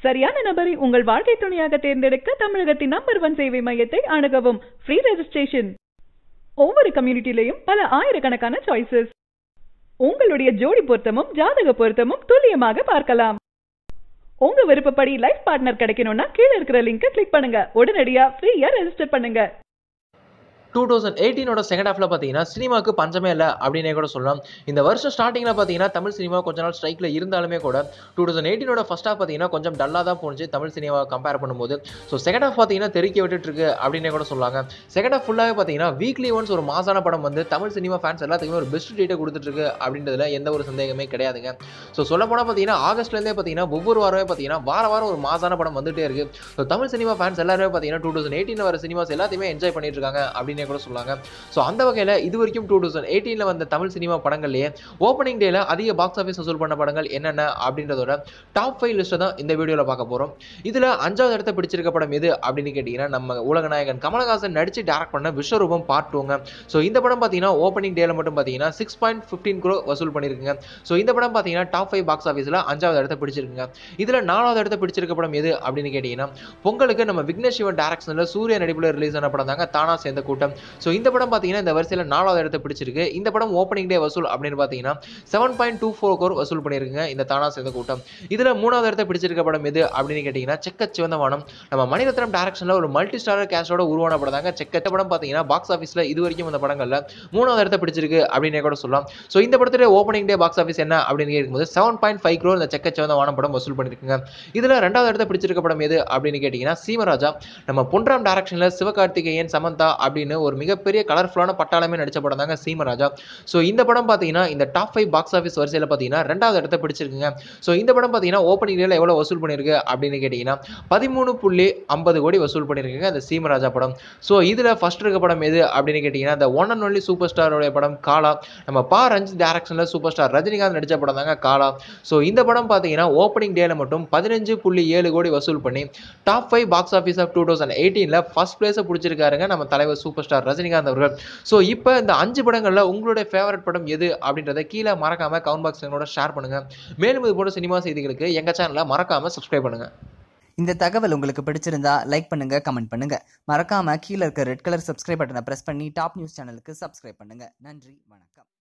சரியான நபரை உங்கள் வாழ்க்கை துணையாக தேர்ந்தெடுக்க தமிழகத்தின் நம்பர் ஒன் சேவை மையத்தை அணுகவும் ஃப்ரீ ரெஜிஸ்ட்ரேஷன் ஒவ்வொரு கம்யூனிட்டிலையும் பல ஆயிரக்கணக்கான சாய்ஸஸ் உங்களுடைய ஜோடி பொருத்தமும் ஜாதக பொருத்தமும் துல்லியமாக பார்க்கலாம் உங்க விருப்பப்படி லைஃப் பார்ட்னர் கிடைக்கணும்னா கீழே இருக்கிற லிங்கை கிளிக் பண்ணுங்க உடனடியா ஃப்ரீயா ரெஜிஸ்டர் பண்ணுங்க டூ தௌசண்ட் எயிட்டீனோட செகண்ட் ஹாஃபில் பார்த்தீங்கன்னா சினிமாவுக்கு பஞ்சமே இல்லை அப்படின்னே கூட சொல்லலாம் இந்த வருஷம் ஸ்டார்டிங்கில் பார்த்தீங்கன்னா தமிழ் சினிமா கொஞ்ச நாள் ஸ்ட்ரைக்கில் இருந்தாலுமே கூட டூ தௌசண்ட் எயிட்டீனோட ஃபஸ்ட் ஹாஃப் பார்த்தீங்கன்னா கொஞ்சம் டல்லாக தான் போணுச்சு தமிழ் சினிமாவை கம்பேர் பண்ணும்போது ஸோ செகண்ட் ஹாஃப் பார்த்தீங்கன்னா தெருக்கி விட்டுட்டு இருக்கு அப்படின்னே கூட சொல்லாங்க செகண்ட் ஹாஃப் ஃபுல்லாகவே பார்த்தீங்கன்னா வீக்லி ஒன்ஸ் ஒரு மாசான படம் வந்து தமிழ் சினிமா ஃபேன்ஸ் எல்லாத்துக்குமே ஒரு பெஸ்ட் டேட்டை கொடுத்துட்ருக்கு அப்படின்றதுல எந்த ஒரு சந்தேகமே கிடையாதுங்க ஸோ சொல்ல போனால் பார்த்தீங்கன்னா ஆகஸ்ட்லேருந்தே பார்த்தீங்கன்னா ஒவ்வொரு வாரமே பார்த்தீங்கன்னா வார வாரம் ஒரு மாசான படம் வந்துட்டே இருக்கு ஸோ தமிழ் சினிமா ஃபேன்ஸ் எல்லாருமே பார்த்தீங்கன்னா டூ தௌசண்ட் எயிட்டீன் வர சினிமாஸ் எல்லாத்தையுமே என்ஜாய் பண்ணிட்டு இருக்காங்க அப்படின்னே கூட சொல்லாங்க ஸோ அந்த வகையில் இது வரைக்கும் டூ தௌசண்ட் எயிட்டீனில் வந்த தமிழ் சினிமா படங்கள்லேயே ஓப்பனிங் டேல அதிக பாக்ஸ் ஆஃபீஸ் வசூல் பண்ண படங்கள் என்னென்ன அப்படின்றதோட டாப் ஃபைவ் லிஸ்ட்டை தான் இந்த வீடியோவில் பார்க்க போகிறோம் இதில் அஞ்சாவது இடத்த பிடிச்சிருக்க படம் எது அப்படின்னு கேட்டிங்கன்னா நம்ம உலகநாயகன் கமலஹாசன் நடித்து டேரக்ட் பண்ண விஸ்வரூபம் பார்ட் டூங்க ஸோ இந்த படம் பார்த்தீங்கன்னா ஓப்பனிங் டேல மட்டும் பார்த்தீங்கன்னா சிக்ஸ் பாயிண்ட் ஃபிஃப்டீன் க்ரோ வசூல் பண்ணியிருக்குங்க ஸோ இந்த படம் பார்த்தீங்கன்னா டாப் ஃபைவ் பாக்ஸ் ஆஃபீஸில் அஞ்சாவது இடத்த பிடிச்சிருக்குங்க இதில் நாலாவது இடத்த பிடிச்சிருக்க படம் எது அப்படின்னு கேட்டிங்கன்னா பொங்கலுக்கு நம்ம விக்னேஷ் சிவன் டேரக்ஷனில் சூர்யா நடிப்பில் ரிலீஸ் ஆன படம் தாங்க தானா சேர்ந்த கூட்டம் ஸோ இந்த படம் பார்த்தீங்கன்னா இந்த வரிசையில் நாலாவது இடத்த பிடிச்சிருக்கு இந்த படம் ஓப்பனிங் டே வசூல் அப்படின்னு பார்த்தீங்கன்னா seven point two four crore வசூல் பண்ணியிருக்குங்க இந்த தானா சேர்ந்த கூட்டம் இதில் மூணாவது இடத்த பிடிச்சிருக்க படம் எது அப்படின்னு கேட்டிங்கன்னா செக்க சிவந்த வானம் நம்ம மணிரத்னம் டேரக்ஷனில் ஒரு மல்டி ஸ்டாரர் கேஷோட உருவான படம் தாங்க செக்க படம் பார்த்தீங்கன்னா பாக்ஸ் ஆஃபீஸில் இது வரைக்கும் அந்த படங்களில் மூணாவது இடத்த பிடிச்சிருக்கு அப்படின்னு கூட சொல்லலாம் ஸோ இந்த படத்துல ஓப்பனிங் டே பாக்ஸ் ஆஃபீஸ் என்ன அப்படின்னு கேட்கும்போது செவன் பாயிண்ட் ஃபைவ் க்ரோர் இந்த செக்க சிவந்த வானம் படம் வசூல் பண்ணியிருக்குங்க இதில் ரெண்டாவது இடத்த பிடிச்சிருக்க படம் எது அப்படின்னு கேட்டிங்கன்னா சீமராஜா நம்ம பொன்ராம் டேரக்ஷனில் சிவகார்த்திகேயன் சமந்தா அப்படின்னு ஒரு மிகப்பெரிய கலர்ஃபுல்லான பட்டாளமே நடிச்ச படம் தாங்க சீமராஜா ஸோ இந்த படம் பார்த்தீங்கன்னா இந்த டாப் ஃபைவ் பாக்ஸ் ஆஃபீஸ் வரிசையில் பார்த்தீங்கன்னா ரெண்டாவது இடத்த பிடிச்சிருக்குங்க ஸோ இந்த படம் பார்த்தீங்கன்னா ஓப்பனிங் டேல எவ்வளோ வசூல் பண்ணியிருக்கு அப்படின்னு கேட்டிங்கன்னா பதிமூணு புள்ளி ஐம்பது கோடி வசூல் பண்ணியிருக்குங்க இந்த சீமராஜா படம் ஸோ இதில் ஃபர்ஸ்ட் இருக்க படம் எது அப்படின்னு கேட்டிங்கன்னா இந்த ஒன் அண்ட் ஒன்லி சூப்பர் ஸ்டாரோடைய படம் காலா நம்ம பா ரஞ்சித் டேரக்ஷனில் சூப்பர் ஸ்டார் ரஜினிகாந்த் நடித்த படம் தாங்க காலா ஸோ இந்த படம் பார்த்தீங்கன்னா ஓப்பனிங் டேல மட்டும் பதினஞ்சு புள்ளி ஏழு கோடி வசூல் பண்ணி top five box office of two thousand எயிட்டீனில் ஃபர்ஸ்ட் பிளேஸை பிடிச்சிருக்காருங்க நம்ம தலைவர் சூப்பர் ஸ்டார் ரஜினிகாந்த் அவர்கள் ஸோ இப்போ இந்த அஞ்சு படங்களில் உங்களுடைய ஃபேவரட் படம் எது அப்படின்றத கீழே மறக்காம கவுண்ட் பாக்ஸ் எங்களோட ஷேர் பண்ணுங்க மேலும் இது போன்ற சினிமா செய்திகளுக்கு எங்கள் சேனலை மறக்காம சப்ஸ்கிரைப் பண்ணுங்க இந்த தகவல் உங்களுக்கு பிடிச்சிருந்தா லைக் பண்ணுங்க கமெண்ட் பண்ணுங்க மறக்காம கீழே இருக்க ரெட் கலர் சப்ஸ்கிரைப் பட்டனை பிரஸ் பண்ணி டாப் நியூஸ் சேனலுக்கு சப்ஸ்கிரைப் பண்ணுங்க நன்றி வணக்கம்